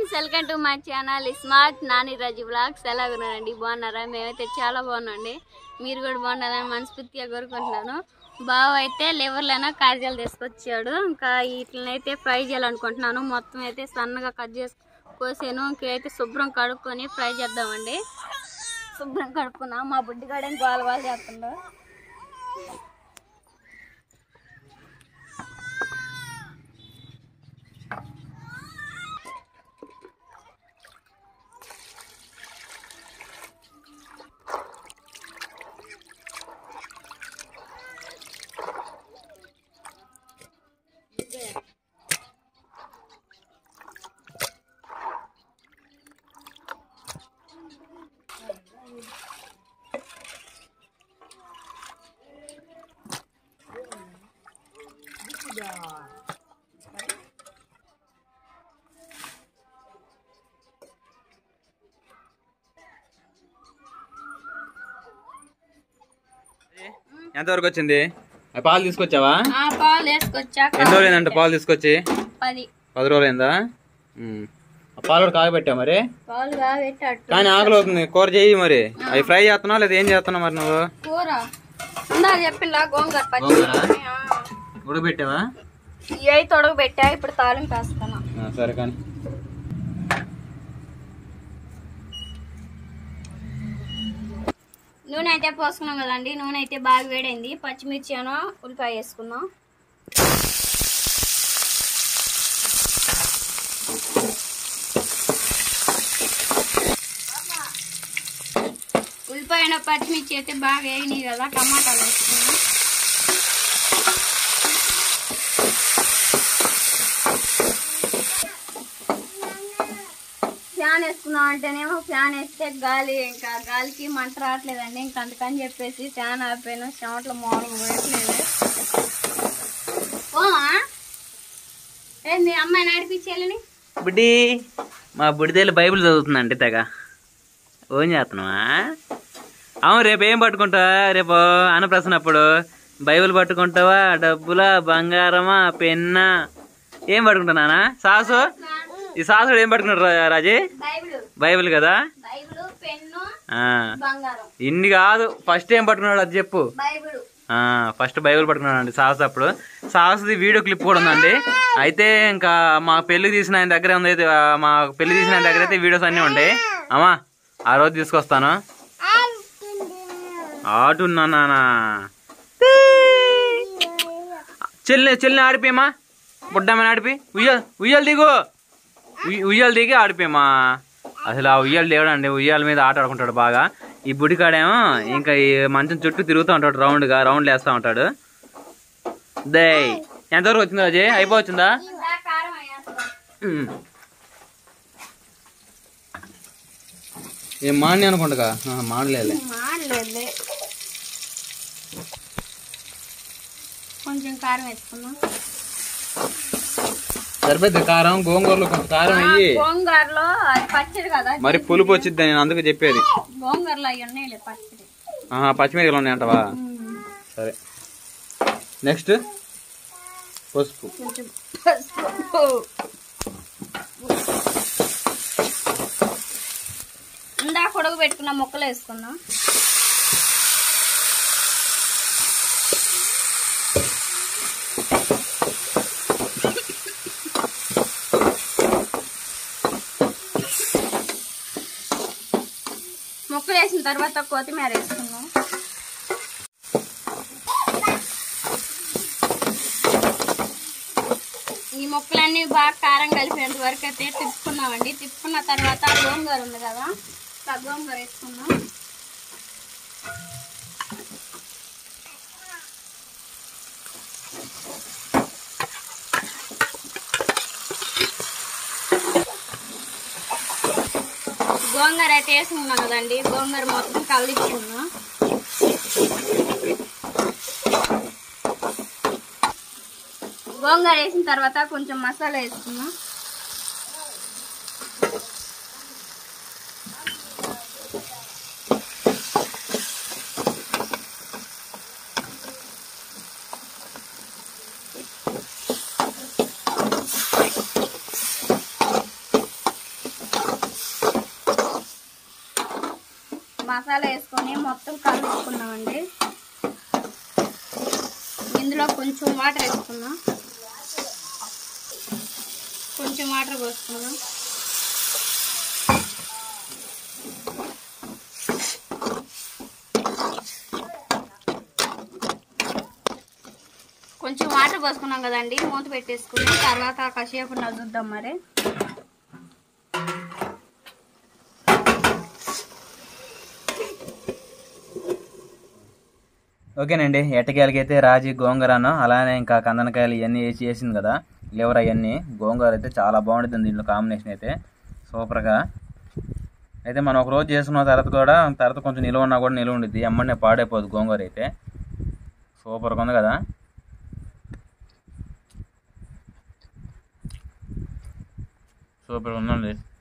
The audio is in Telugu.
Friends welcome to my channel smart Nani Raju blogs ఎలా ఉన్నారండి బాగున్నారా మేమైతే చాలా బాగున్నాండి మీరు కూడా బాగుండాలని మనస్ఫూర్తిగా కోరుకుంటున్నాను బావ అయితే లివర్లైనా కాజాలు తీసుకొచ్చాడు ఇంకా వీటినైతే ఫ్రై చేయాలనుకుంటున్నాను మొత్తం అయితే సన్నగా కట్ చేసి కోసాను ఇంకైతే శుభ్రం కడుక్కొని ఫ్రై చేద్దామండి శుభ్రం కడుక్కున్నాం మా బుడ్డిగాడేం గోల గోల చేస్తుండో ఎంతవరకు వచ్చింది ఆ పాలు తీసుకొచ్చావా ఆ పాలు వేసుకొచ్చాక ఎన్ని రోజులు అయిందంట పాలు తీసుకొచ్చి పది పది రోజులు అయిందా ఉమ్. ఆ పాలు కూడా కాగబెట్టా మరి పాలు కాబెట్టాడు కానీ ఆకలి అవుతుంది కూర చేయి మరి అవి ఫ్రై చేస్తున్నావు లేదా ఏం చేస్తున్నావు మరి నువ్వు కూర ఉందా చెప్పిందా గోంగూర పచ్చి గోంగూర? ఉడకబెట్టావా ఇవి అయితే తొడగు పెట్టా ఇప్పుడు తాలింపు వేస్తాను ఆ, సరే కానీ నూనె అయితే పోసుకున్నాం కదండి నూనె అయితే బాగా వేడైంది పచ్చిమిర్చి అను ఉల్లిపాయ వేసుకుందాం ఉల్లిపాయ పచ్చిమిర్చి అయితే బాగా వేగినాయి కదా టమాటాలు వేసుకుందాం ఫ్యాన్ వేసుకున్నాం అంటేనేమో ఫ్యాన్ వేస్తే గాలి ఇంకా గాలికి మంట రావట్లేదండి ఇంకా అందుకని చెప్పేసి ఫ్యాన్ ఆపాను చెమటలు మోడలు పోయట్లేదు పోమా ఏంది అమ్మాయి నడిపించాలని బుడ్డి మా బుడిదేలు బైబిల్ చదువుతుందండి తెగ ఏం చేస్తున్నావా అవును రేపు ఏం పట్టుకుంటావా రేపు అన్నప్రసన్న అప్పుడు బైబిల్ పట్టుకుంటావా డబ్బులా బంగారమా పెన్నా ఏం పట్టుకుంటున్నానా సాసు ఈ సాసు ఏం పట్టుకున్నాడు రా- రాజీ బైబిల్ బైబిల్ కదా బైబిల్ పెన్ను ఆ, బంగారం ఇన్ని కాదు ఫస్ట్ ఏం పట్టుకున్నాడు అది చెప్పు బైబిల్ ఆ, ఫస్ట్ బైబిల్ పట్టుకున్నాడు అండి సాహస్ అప్పుడు సాహస్ది వీడియో క్లిప్ కూడా ఉందండి అయితే ఇంకా మా పెళ్లి తీసిన ఆయన దగ్గర ఉంది అయితే, ఆ, మా పెళ్లి తీసిన ఆయన దగ్గర అయితే వీడియోస్ అన్నీ ఉంటాయి అమ్మా ఆ రోజు తీసుకొస్తాను ఆటున్నానా చెల్లి చెల్లిని ఆడిపోయమా బుడ్డమ్మని ఆడిపి ఉయ్యాల ఉయ్యాలు దిగు ఉయ్- ఉయ్యాలు దిగి ఆడిపోయమా అసలు ఆ ఉయ్యాలు లేవడండి ఉయ్యాల మీద ఆట ఆడుకుంటాడు బాగా ఈ బుడికాడేమో ఇంకా ఈ మంచం చుట్టూ తిరుగుతూ ఉంటాడు రౌండ్గా రౌండ్లు వేస్తూ ఉంటాడు దే ఎంతవరకు వచ్చింది అజయ్ అయిపోవచ్చిందా ఇంకా కారం వేస్తాం ఉమ్. ఏం మాండి అనుకుంటా మాడలేదు మాడలేదు కొంచెం కారం వేసుకుందాం సరిపోద్ది కారం గోంగూరలో కొంచెం కారం అయ్యి గోంగూరలో అది పచ్చడి కదా మరి పులుపు వచ్చిద్ది నేను అందుకు చెప్పేది గోంగూరలో అవి ఉన్నాయి పచ్చడి ఆహా పచ్చిమిరపకాయలు ఉన్నాయంటవా ఉమ్. సరే నెక్స్ట్ పసుపు కొంచెం పసుపు ఇందాక ఉడక పెట్టుకున్న ముక్కలు వేసుకుందాం ముక్కలు వేసిన తర్వాత కొత్తిమీర వేసుకుందాం ఈ ముక్కలన్నీ బాగా కారం కలిపేంత వరకు అయితే తిప్పుకున్నామండి తిప్పుకున్న తర్వాత గోంగూర ఉంది కదా ఆ గోంగూర వేసుకుందాం గోంగూర అయితే వేసుకున్నాం కదండి గోంగూర మొత్తం కలిపించుకున్నాం గోంగూర వేసిన తర్వాత కొంచెం మసాలా వేసుకున్నాం మసాలా వేసుకొని మొత్తం కలుపుకున్నామండి ఇందులో కొంచెం వాటర్ వేసుకున్నాం కొంచెం వాటర్ పోసుకున్నాం కొంచెం వాటర్ పోసుకున్నాం కదండి మూత పెట్టేసుకుని తర్వాత కాసేపు నవ్వుద్దాం మరి ఓకేనండి ఎట్టకాయలకి అయితే రాజీ గోంగూరను అలానే ఇంకా కందనకాయలు ఇవన్నీ వేసి వేసింది కదా లివర్ అవన్నీ గోంగూర అయితే చాలా బాగుంటుంది దీంట్లో కాంబినేషన్ అయితే సూపర్గా అయితే మనం ఒక రోజు చేసుకున్న తర్వాత కూడా తర్వాత కొంచెం నిలువ ఉన్నా కూడా నిలువ ఉండిద్ది అమ్మనే పాడైపోదు గోంగూర అయితే సూపర్గా ఉంది కదా సూపర్గా ఉందండి